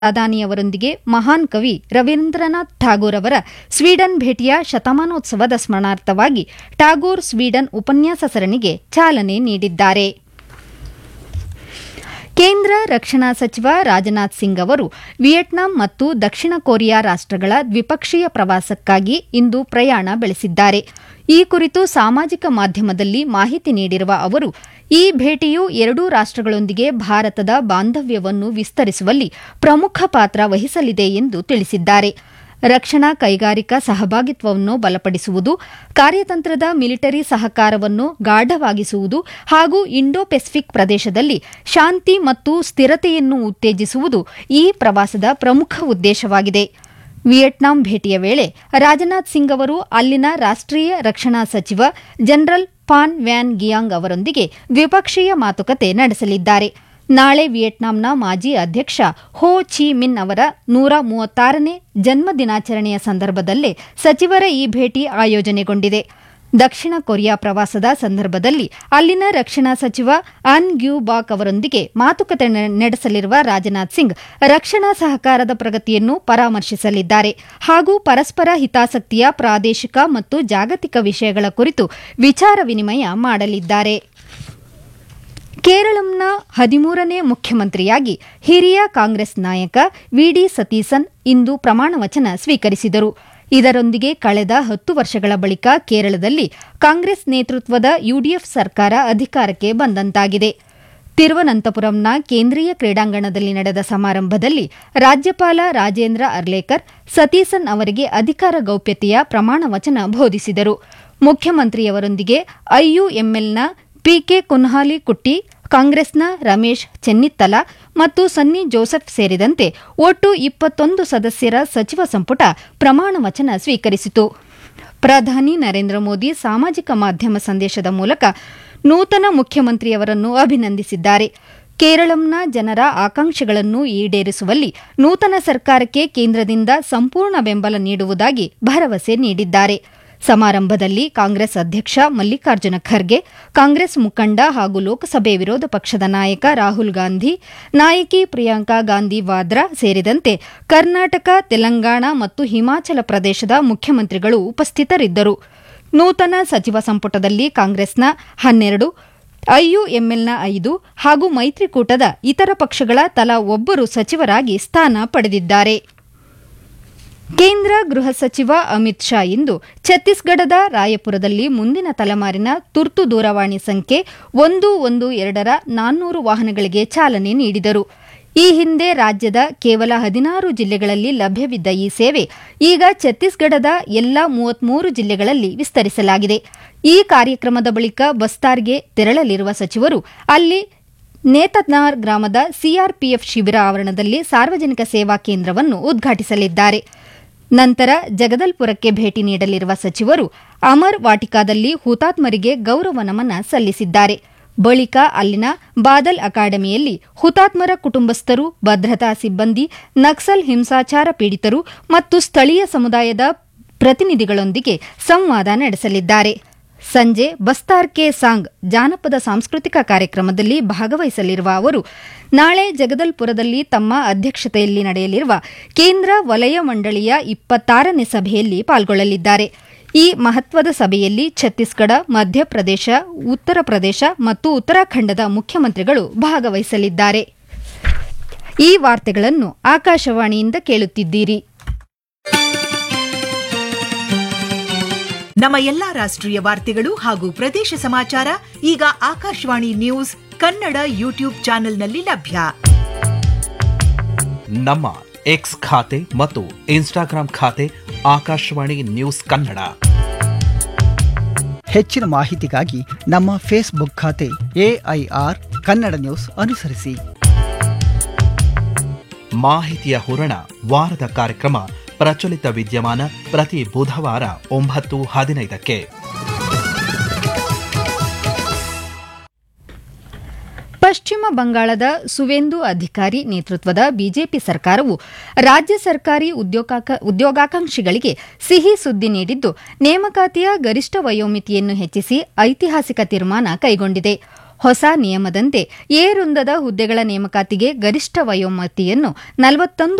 ಅದಾನಿಯವರೊಂದಿಗೆ ಮಹಾನ್ ಕವಿ ರವೀಂದ್ರನಾಥ್ ಠಾಗೋರ್ ಅವರ ಸ್ವೀಡನ್ ಭೇಟಿಯ ಶತಮಾನೋತ್ಸವದ ಸ್ಮರಣಾರ್ಥವಾಗಿ ಟಾಗೋರ್ ಸ್ವೀಡನ್ ಉಪನ್ಯಾಸ ಸರಣಿಗೆ ಚಾಲನೆ ನೀಡಿದ್ದಾರೆ ಕೇಂದ್ರ ರಕ್ಷಣಾ ಸಚಿವ ರಾಜನಾಥ್ ಸಿಂಗ್ ಅವರು ವಿಯೆಟ್ನಾಂ ಮತ್ತು ದಕ್ಷಿಣ ಕೊರಿಯಾ ರಾಷ್ಟಗಳ ದ್ವಿಪಕ್ಷೀಯ ಪ್ರವಾಸಕ್ಕಾಗಿ ಇಂದು ಪ್ರಯಾಣ ಬೆಳೆಸಿದ್ದಾರೆ ಈ ಕುರಿತು ಸಾಮಾಜಿಕ ಮಾಧ್ಯಮದಲ್ಲಿ ಮಾಹಿತಿ ನೀಡಿರುವ ಅವರು ಈ ಭೇಟಿಯು ಎರಡೂ ರಾಷ್ಟಗಳೊಂದಿಗೆ ಭಾರತದ ಬಾಂಧವ್ಯವನ್ನು ವಿಸ್ತರಿಸುವಲ್ಲಿ ಪ್ರಮುಖ ಪಾತ್ರ ವಹಿಸಲಿದೆ ಎಂದು ತಿಳಿಸಿದ್ದಾರೆ ರಕ್ಷಣಾ ಕೈಗಾರಿಕಾ ಸಹಭಾಗಿತ್ವವನ್ನು ಬಲಪಡಿಸುವುದು ಕಾರ್ಯತಂತ್ರದ ಮಿಲಿಟರಿ ಸಹಕಾರವನ್ನು ಗಾಢವಾಗಿಸುವುದು ಹಾಗೂ ಇಂಡೋ ಪೆಸಿಫಿಕ್ ಪ್ರದೇಶದಲ್ಲಿ ಶಾಂತಿ ಮತ್ತು ಸ್ಥಿರತೆಯನ್ನು ಉತ್ತೇಜಿಸುವುದು ಈ ಪ್ರವಾಸದ ಪ್ರಮುಖ ಉದ್ದೇಶವಾಗಿದೆ ವಿಯೆಟ್ನಾಂ ಭೇಟಿಯ ವೇಳೆ ರಾಜನಾಥ್ ಸಿಂಗ್ ಅವರು ಅಲ್ಲಿನ ರಾಷ್ಟೀಯ ರಕ್ಷಣಾ ಸಚಿವ ಜನರಲ್ ಪಾನ್ ವ್ಯಾನ್ ಗಿಯಾಂಗ್ ಅವರೊಂದಿಗೆ ದ್ವಿಪಕ್ಷೀಯ ಮಾತುಕತೆ ನಡೆಸಲಿದ್ದಾರೆ ನಾಳೆ ವಿಯೆಟ್ನಾಂನ ಮಾಜಿ ಅಧ್ಯಕ್ಷ ಹೋ ಚಿ ಮಿನ್ ಅವರ ನೂರ ಮೂವತ್ತಾರನೇ ಜನ್ಮ ದಿನಾಚರಣೆಯ ಸಂದರ್ಭದಲ್ಲೇ ಸಚಿವರ ಈ ಭೇಟಿ ಆಯೋಜನೆಗೊಂಡಿದೆ ದಕ್ಷಿಣ ಕೊರಿಯಾ ಪ್ರವಾಸದ ಸಂದರ್ಭದಲ್ಲಿ ಅಲ್ಲಿನ ರಕ್ಷಣಾ ಸಚಿವ ಅನ್ ಗ್ಯೂ ಬಾಕ್ ಅವರೊಂದಿಗೆ ಮಾತುಕತೆ ನಡೆಸಲಿರುವ ರಾಜನಾಥ್ ಸಿಂಗ್ ರಕ್ಷಣಾ ಸಹಕಾರದ ಪ್ರಗತಿಯನ್ನು ಪರಾಮರ್ಶಿಸಲಿದ್ದಾರೆ ಹಾಗೂ ಪರಸ್ಪರ ಹಿತಾಸಕ್ತಿಯ ಪ್ರಾದೇಶಿಕ ಮತ್ತು ಜಾಗತಿಕ ವಿಷಯಗಳ ಕುರಿತು ವಿಚಾರ ವಿನಿಮಯ ಮಾಡಲಿದ್ದಾರೆ ಕೇರಳಂನ ಹದಿಮೂರನೇ ಮುಖ್ಯಮಂತ್ರಿಯಾಗಿ ಹಿರಿಯ ಕಾಂಗ್ರೆಸ್ ನಾಯಕ ವಿಡಿ ಸತೀಸನ್ ಇಂದು ಪ್ರಮಾಣವಚನ ಸ್ವೀಕರಿಸಿದರು ಇದರೊಂದಿಗೆ ಕಳೆದ ಹತ್ತು ವರ್ಷಗಳ ಬಳಿಕ ಕೇರಳದಲ್ಲಿ ಕಾಂಗ್ರೆಸ್ ನೇತೃತ್ವದ ಯುಡಿಎಫ್ ಸರ್ಕಾರ ಅಧಿಕಾರಕ್ಕೆ ಬಂದಂತಾಗಿದೆ ತಿರುವನಂತಪುರಂನ ಕೇಂದ್ರೀಯ ಕ್ರೀಡಾಂಗಣದಲ್ಲಿ ನಡೆದ ಸಮಾರಂಭದಲ್ಲಿ ರಾಜ್ಯಪಾಲ ರಾಜೇಂದ್ರ ಅರ್ಲೇಕರ್ ಸತೀಸನ್ ಅವರಿಗೆ ಅಧಿಕಾರ ಗೌಪ್ಯತೆಯ ಪ್ರಮಾಣವಚನ ಬೋಧಿಸಿದರು ಮುಖ್ಯಮಂತ್ರಿಯವರೊಂದಿಗೆ ಐಯುಎಂಎಲ್ನ ಪಿಕೆ ಕುನ್ಹಾಲಿ ಕುಟ್ಟಿ ಕಾಂಗ್ರೆಸ್ನ ರಮೇಶ್ ಚೆನ್ನಿತ್ತಲ ಮತ್ತು ಸನ್ನಿ ಜೋಸೆಫ್ ಸೇರಿದಂತೆ ಒಟ್ಟು ಇಪ್ಪತ್ತೊಂದು ಸದಸ್ಯರ ಸಚಿವ ಸಂಪುಟ ಪ್ರಮಾಣ ವಚನ ಸ್ವೀಕರಿಸಿತು ಪ್ರಧಾನಿ ನರೇಂದ್ರ ಮೋದಿ ಸಾಮಾಜಿಕ ಮಾಧ್ಯಮ ಸಂದೇಶದ ಮೂಲಕ ನೂತನ ಮುಖ್ಯಮಂತ್ರಿಯವರನ್ನು ಅಭಿನಂದಿಸಿದ್ದಾರೆ ಕೇರಳಂನ ಜನರ ಆಕಾಂಕ್ಷೆಗಳನ್ನು ಈಡೇರಿಸುವಲ್ಲಿ ನೂತನ ಸರ್ಕಾರಕ್ಕೆ ಕೇಂದ್ರದಿಂದ ಸಂಪೂರ್ಣ ಬೆಂಬಲ ನೀಡುವುದಾಗಿ ಭರವಸೆ ನೀಡಿದ್ದಾರೆ ಸಮಾರಂಭದಲ್ಲಿ ಕಾಂಗ್ರೆಸ್ ಅಧ್ಯಕ್ಷ ಮಲ್ಲಿಕಾರ್ಜುನ ಖರ್ಗೆ ಕಾಂಗ್ರೆಸ್ ಮುಖಂಡ ಹಾಗೂ ಲೋಕಸಭೆ ವಿರೋಧ ಪಕ್ಷದ ನಾಯಕ ರಾಹುಲ್ ಗಾಂಧಿ ನಾಯಕಿ ಪ್ರಿಯಾಂಕಾ ಗಾಂಧಿ ವಾದ್ರಾ ಸೇರಿದಂತೆ ಕರ್ನಾಟಕ ತೆಲಂಗಾಣ ಮತ್ತು ಹಿಮಾಚಲ ಪ್ರದೇಶದ ಮುಖ್ಯಮಂತ್ರಿಗಳು ಉಪಸ್ಥಿತರಿದ್ದರು ನೂತನ ಸಚಿವ ಸಂಪುಟದಲ್ಲಿ ಕಾಂಗ್ರೆಸ್ನ ಹನ್ನೆರಡು ಐಯುಎಂಎಲ್ನ ಐದು ಹಾಗೂ ಮೈತ್ರಿಕೂಟದ ಇತರ ಪಕ್ಷಗಳ ತಲಾ ಒಬ್ಬರು ಸಚಿವರಾಗಿ ಸ್ಥಾನ ಪಡೆದಿದ್ದಾರೆ ಕೇಂದ್ರ ಗೃಹ ಸಚಿವ ಅಮಿತ್ ಶಾ ಇಂದು ಛತ್ತೀಸ್ಗಢದ ರಾಯಪುರದಲ್ಲಿ ಮುಂದಿನ ತಲೆಮಾರಿನ ತುರ್ತು ದೂರವಾಣಿ ಸಂಖ್ಯೆ ಒಂದು ಒಂದು ಎರಡರ ನಾನ್ನೂರು ವಾಹನಗಳಿಗೆ ಚಾಲನೆ ನೀಡಿದರು ಈ ಹಿಂದೆ ರಾಜ್ಯದ ಕೇವಲ ಹದಿನಾರು ಜಿಲ್ಲೆಗಳಲ್ಲಿ ಲಭ್ಯವಿದ್ದ ಈ ಸೇವೆ ಈಗ ಛತ್ತೀಸ್ಗಢದ ಎಲ್ಲಾ ಮೂವತ್ಮೂರು ಜಿಲ್ಲೆಗಳಲ್ಲಿ ವಿಸ್ತರಿಸಲಾಗಿದೆ ಈ ಕಾರ್ಯಕ್ರಮದ ಬಳಿಕ ಬಸ್ತಾರ್ಗೆ ತೆರಳಲಿರುವ ಸಚಿವರು ಅಲ್ಲಿ ನೇತನಾರ್ ಗ್ರಾಮದ ಸಿಆರ್ಪಿಎಫ್ ಶಿಬಿರ ಆವರಣದಲ್ಲಿ ಸಾರ್ವಜನಿಕ ಸೇವಾ ಕೇಂದ್ರವನ್ನು ಉದ್ಘಾಟಿಸಲಿದ್ದಾರೆ ನಂತರ ಜಗದಲ್ಪುರಕ್ಕೆ ಭೇಟಿ ನೀಡಲಿರುವ ಸಚಿವರು ಅಮರ್ ವಾಟಿಕಾದಲ್ಲಿ ಹುತಾತ್ಮರಿಗೆ ಗೌರವ ನಮನ ಸಲ್ಲಿಸಿದ್ದಾರೆ ಬಳಿಕ ಅಲ್ಲಿನ ಬಾದಲ್ ಅಕಾಡೆಮಿಯಲ್ಲಿ ಹುತಾತ್ಮರ ಕುಟುಂಬಸ್ಥರು ಭದ್ರತಾ ಸಿಬ್ಬಂದಿ ನಕ್ಸಲ್ ಹಿಂಸಾಚಾರ ಪೀಡಿತರು ಮತ್ತು ಸ್ಥಳೀಯ ಸಮುದಾಯದ ಪ್ರತಿನಿಧಿಗಳೊಂದಿಗೆ ಸಂವಾದ ನಡೆಸಲಿದ್ದಾರೆ ಸಂಜೆ ಬಸ್ತಾರ್ ಕೆ ಸಾಂಗ್ ಜಾನಪದ ಸಾಂಸ್ಕೃತಿಕ ಕಾರ್ಯಕ್ರಮದಲ್ಲಿ ಭಾಗವಹಿಸಲಿರುವ ಅವರು ನಾಳೆ ಜಗದಲ್ಪುರದಲ್ಲಿ ತಮ್ಮ ಅಧ್ಯಕ್ಷತೆಯಲ್ಲಿ ನಡೆಯಲಿರುವ ಕೇಂದ್ರ ವಲಯ ಮಂಡಳಿಯ ಇಪ್ಪತ್ತಾರನೇ ಸಭೆಯಲ್ಲಿ ಪಾಲ್ಗೊಳ್ಳಲಿದ್ದಾರೆ ಈ ಮಹತ್ವದ ಸಭೆಯಲ್ಲಿ ಛತ್ತೀಸ್ಗಢ ಮಧ್ಯಪ್ರದೇಶ ಉತ್ತರ ಪ್ರದೇಶ ಮತ್ತು ಉತ್ತರಾಖಂಡದ ಮುಖ್ಯಮಂತ್ರಿಗಳು ಭಾಗವಹಿಸಲಿದ್ದಾರೆ ಈ ವಾರ್ತೆಗಳನ್ನು ಆಕಾಶವಾಣಿಯಿಂದ ಕೇಳುತ್ತಿದ್ದೀರಿ ನಮ್ಮ ಎಲ್ಲಾ ರಾಷ್ಟ್ರೀಯ ವಾರ್ತೆಗಳು ಹಾಗೂ ಪ್ರದೇಶ ಸಮಾಚಾರ ಈಗ ಆಕಾಶವಾಣಿ ನ್ಯೂಸ್ ಕನ್ನಡ ಯೂಟ್ಯೂಬ್ ಚಾನೆಲ್ನಲ್ಲಿ ಲಭ್ಯ ನಮ್ಮ ಎಕ್ಸ್ ಖಾತೆ ಮತ್ತು ಇನ್ಸ್ಟಾಗ್ರಾಂ ಖಾತೆ ಆಕಾಶವಾಣಿ ನ್ಯೂಸ್ ಕನ್ನಡ ಹೆಚ್ಚಿನ ಮಾಹಿತಿಗಾಗಿ ನಮ್ಮ ಫೇಸ್ಬುಕ್ ಖಾತೆ ಎಐಆರ್ ಕನ್ನಡ ನ್ಯೂಸ್ ಅನುಸರಿಸಿ ಮಾಹಿತಿಯ ಹೂರಣ ವಾರದ ಕಾರ್ಯಕ್ರಮ ಪ್ರಚಲಿತ ವಿದ್ಯಮಾನ ಪ್ರತಿ ಬುಧವಾರ ಒಂಬತ್ತು ಹದಿನೈದಕ್ಕೆ ಪಶ್ಚಿಮ ಬಂಗಾಳದ ಸುವೇಂದು ಅಧಿಕಾರಿ ನೇತೃತ್ವದ ಬಿಜೆಪಿ ಸರ್ಕಾರವು ರಾಜ್ಯ ಸರ್ಕಾರಿ ಉದ್ಯೋಗಾಕಾಂಕ್ಷಿಗಳಿಗೆ ಸಿಹಿ ಸುದ್ದಿ ನೀಡಿದ್ದು ನೇಮಕಾತಿಯ ಗರಿಷ್ಠ ವಯೋಮಿತಿಯನ್ನು ಹೆಚ್ಚಿಸಿ ಐತಿಹಾಸಿಕ ತೀರ್ಮಾನ ಕೈಗೊಂಡಿದೆ ಹೊಸ ನಿಯಮದಂತೆ ಎ ವೃಂದದ ಹುದ್ದೆಗಳ ನೇಮಕಾತಿಗೆ ಗರಿಷ್ಠ ವಯೋಮಿತಿಯನ್ನು ನಲವತ್ತೊಂದು